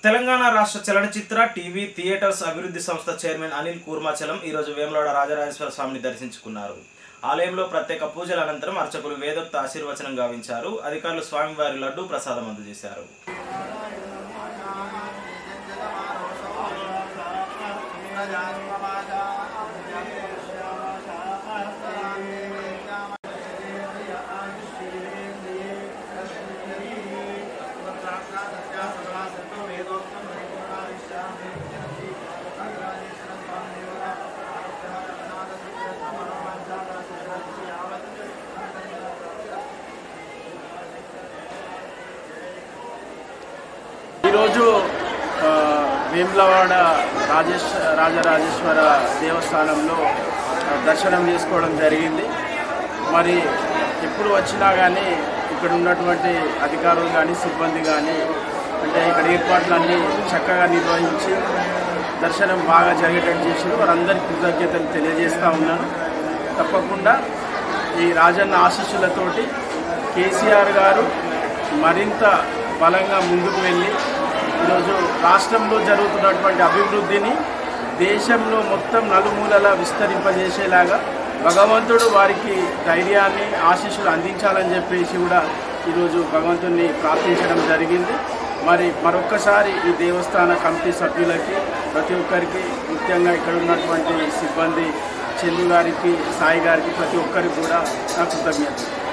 తెలంగాణ రాష్ట్ర చలనచిత్ర TV theatres అభివృద్ధి సంస్థ చైర్మన్ అనిల్ కూర్మాచలం ఈరోజు వేములవాడ రాజరాజేశ్వర స్వామిని దర్శించుకున్నారు ఆలయంలో ప్రత్యేక పూజల అనంతరం అర్చకులు వేదోక్త ఆశీర్వచనం గావించారు అధికారులు స్వామివారి లడ్డూ ప్రసాదం అందజేశారు ఈరోజు ఆ, వేములవాడ రాజేశ్ రాజరాజేశ్వర దేవస్థానంలో ఆ, దర్శనం చేసుకోవడం జరిగింది మరి ఎప్పుడు వచ్చినా కానీ ఇక్కడ ఉన్నటువంటి అధికారులు కానీ సిబ్బంది కానీ అంటే ఇక్కడ ఏర్పాట్లన్నీ చక్కగా నిర్వహించి దర్శనం బాగా జరిగేటట్టు చేసి వారందరికీ కృతజ్ఞతలు తెలియజేస్తూ ఉన్నాను తప్పకుండా ఈ రాజన్న ఆశీస్సులతోటి కేసీఆర్ గారు మరింత బలంగా ముందుకు వెళ్ళి ఈరోజు రాష్ట్రంలో జరుగుతున్నటువంటి అభివృద్ధిని దేశంలో మొత్తం నలుమూలలా విస్తరింపజేసేలాగా భగవంతుడు వారికి ధైర్యాన్ని ఆశీస్సులు అందించాలని చెప్పేసి కూడా ఈరోజు భగవంతుడిని ప్రార్థించడం జరిగింది మరి మరొక్కసారి ఈ దేవస్థాన కమిటీ సభ్యులకి ప్రతి ఒక్కరికి ముఖ్యంగా ఇక్కడ ఉన్నటువంటి సిబ్బంది చందు గారికి సాయి గారికి ప్రతి ఒక్కరికి కూడా నా కృతజ్ఞతలు